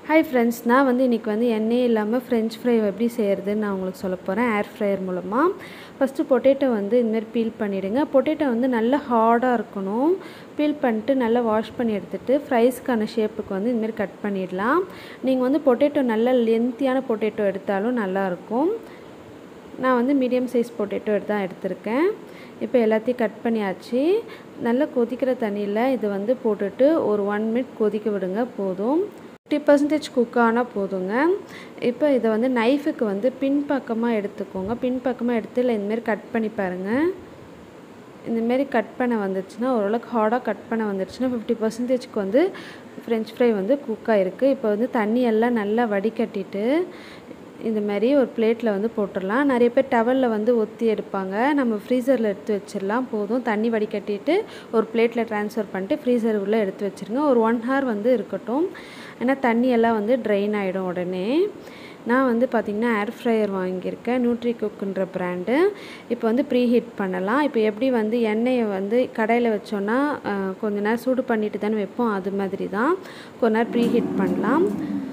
hi friends நான் வந்து இன்றைக்கி வந்து எண்ணெய் இல்லாமல் ஃப்ரெஞ்ச் ஃப்ரை எப்படி செய்கிறதுன்னு நான் உங்களுக்கு சொல்ல போகிறேன் ஏர் ஃப்ரையர் மூலமாக ஃபஸ்ட்டு பொட்டேட்டோ வந்து இதுமாரி பீல் பண்ணிவிடுங்க பொட்டேட்டோ வந்து நல்லா ஹார்டாக இருக்கணும் பீல் பண்ணிட்டு நல்லா வாஷ் பண்ணி எடுத்துகிட்டு ஃப்ரைஸ்க்கான ஷேப்புக்கு வந்து இதுமாரி கட் பண்ணிடலாம் நீங்கள் வந்து பொட்டேட்டோ நல்ல லென்த்தியான பொட்டேட்டோ எடுத்தாலும் நல்லாயிருக்கும் நான் வந்து மீடியம் சைஸ் பொட்டேட்டோ தான் எடுத்திருக்கேன் இப்போ எல்லாத்தையும் கட் பண்ணியாச்சு நல்லா கொதிக்கிற தண்ணியில் இது வந்து போட்டுட்டு ஒரு ஒன் மினிட் கொதிக்க விடுங்க போதும் ஃபிஃப்டி பர்சன்டேஜ் குக் ஆனால் போதுங்க இப்போ இதை வந்து நைஃபுக்கு வந்து பின்பக்கமாக எடுத்துக்கோங்க பின்பக்கமாக எடுத்து இல்லை இந்தமாரி கட் பண்ணி பாருங்கள் இந்தமாரி கட் பண்ண வந்துச்சுன்னா ஓரளவுக்கு ஹார்டாக கட் பண்ண வந்துடுச்சுன்னா ஃபிஃப்டி பர்சன்டேஜ்க்கு வந்து ஃப்ரெஞ்ச் ஃப்ரை வந்து குக் ஆகிருக்கு இப்போ வந்து தண்ணி எல்லாம் நல்லா வடிகட்டிட்டு இந்த மாதிரி ஒரு பிளேட்டில் வந்து போட்டுடலாம் நிறைய பேர் டவலில் வந்து ஒத்தி எடுப்பாங்க நம்ம ஃப்ரீசரில் எடுத்து வச்சிடலாம் போதும் தண்ணி வடிகட்டிட்டு ஒரு பிளேட்டில் ட்ரான்ஸ்ஃபர் பண்ணிட்டு ஃப்ரீசர் உள்ளே எடுத்து வச்சுருங்க ஒரு ஒன் ஹவர் வந்து இருக்கட்டும் ஏன்னா தண்ணி எல்லாம் வந்து ட்ரைன் ஆகிடும் உடனே நான் வந்து பார்த்திங்கன்னா ஏர் ஃப்ரையர் வாங்கியிருக்கேன் நியூட்ரி குக்குன்ற ப்ராண்டு இப்போ வந்து ப்ரீ ஹீட் பண்ணலாம் இப்போ எப்படி வந்து எண்ணெயை வந்து கடையில் வச்சோன்னா கொஞ்ச நேரம் சூடு பண்ணிட்டு தானே வைப்போம் அது மாதிரி தான் கொஞ்ச நேரம் ப்ரீ ஹீட் பண்ணலாம்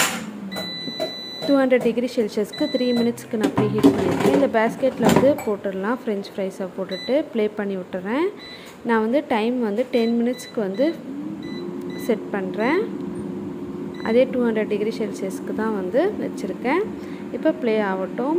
டூ ஹண்ட்ரட் டிகிரி செல்சியஸ்க்கு த்ரீ மினிட்ஸ்க்கு நான் ப்ரீ ஹீட் பண்ணியிருக்கேன் இந்த பேஸ்கெட்டில் வந்து போட்டுடலாம் ஃப்ரெஞ்ச் ஃப்ரைஸை போட்டுட்டு ப்ளே பண்ணி விட்டுறேன் நான் வந்து டைம் வந்து டென் மினிட்ஸ்க்கு வந்து செட் பண்ணுறேன் அதே டூ ஹண்ட்ரட் டிகிரி செல்சியஸ்க்கு தான் வந்து வச்சுருக்கேன் இப்போ ப்ளே ஆகட்டும்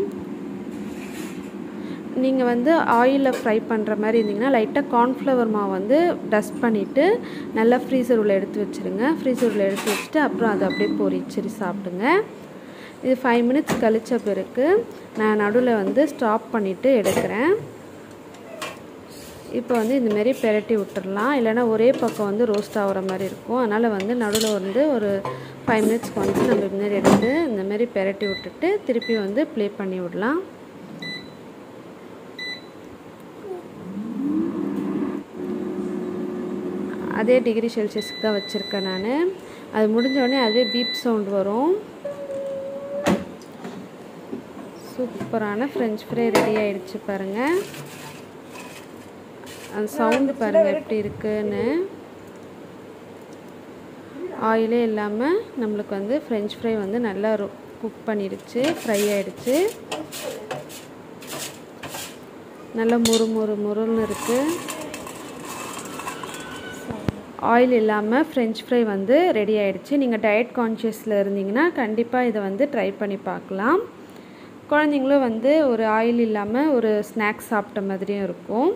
நீங்கள் வந்து ஆயிலில் ஃப்ரை பண்ணுற மாதிரி இருந்தீங்கன்னா லைட்டாக கார்ன்ஃப்ளவர் மாவு வந்து டஸ்ட் பண்ணிவிட்டு நல்லா ஃப்ரீசர் உள்ள எடுத்து வச்சுருங்க ஃப்ரீசர் உள்ள எடுத்து வச்சுட்டு அப்புறம் அதை அப்படியே பொரிச்சு சாப்பிடுங்க இது ஃபைவ் மினிட்ஸ் கழித்த பிறகு நான் நடுவில் வந்து ஸ்டாப் பண்ணிவிட்டு எடுக்கிறேன் இப்போ வந்து இந்தமாரி பெரட்டி விட்டுறலாம் இல்லைனா ஒரே பக்கம் வந்து ரோஸ்ட் ஆகிற மாதிரி இருக்கும் அதனால் வந்து நடுவில் வந்து ஒரு ஃபைவ் மினிட்ஸ்க்கு வந்து நம்ம இதுமாரி எடுத்து இந்தமாரி பெரட்டி விட்டுட்டு திருப்பி வந்து ப்ளே பண்ணி விடலாம் அதே டிகிரி செல்சியஸ்க்கு தான் வச்சுருக்கேன் நான் அது முடிஞ்சோடனே அதே பீப் சவுண்ட் வரும் சூப்பரான ஃப்ரெஞ்ச் ஃப்ரை ரெடி ஆகிடுச்சு பாருங்கள் அந்த சவுண்டு பாருங்கள் எப்படி இருக்குன்னு ஆயிலே இல்லாமல் நம்மளுக்கு வந்து ஃப்ரெஞ்ச் ஃப்ரை வந்து நல்லா குக் பண்ணிடுச்சு ஃப்ரை ஆகிடுச்சு நல்லா முறு முறு முறுன்னு இருக்குது ஆயில் இல்லாமல் ஃப்ரெஞ்ச் ஃப்ரை வந்து ரெடி ஆகிடுச்சு நீங்கள் டயட் கான்ஷியஸில் இருந்தீங்கன்னா கண்டிப்பாக இதை வந்து ட்ரை பண்ணி பார்க்கலாம் குழந்தைங்களும் வந்து ஒரு ஆயில் இல்லாமல் ஒரு ஸ்நாக்ஸ் சாப்பிட்ட மாதிரியும் இருக்கும்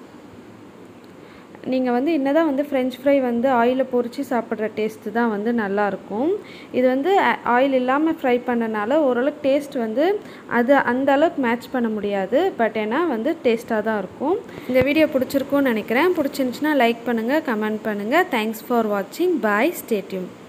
நீங்கள் வந்து என்ன தான் வந்து ஃப்ரெஞ்ச் ஃப்ரை வந்து ஆயிலில் பொறிச்சு சாப்பிட்ற டேஸ்ட்டு தான் வந்து நல்லாயிருக்கும் இது வந்து ஆயில் இல்லாமல் ஃப்ரை பண்ணனால ஓரளவுக்கு டேஸ்ட் வந்து அது அந்த அளவுக்கு மேட்ச் பண்ண முடியாது பட் ஏன்னா வந்து டேஸ்ட்டாக தான் இருக்கும் இந்த வீடியோ பிடிச்சிருக்கும்னு நினைக்கிறேன் பிடிச்சிருந்துச்சின்னா லைக் பண்ணுங்கள் கமெண்ட் பண்ணுங்கள் தேங்க்ஸ் ஃபார் வாட்சிங் பாய் ஸ்டேட்யூன்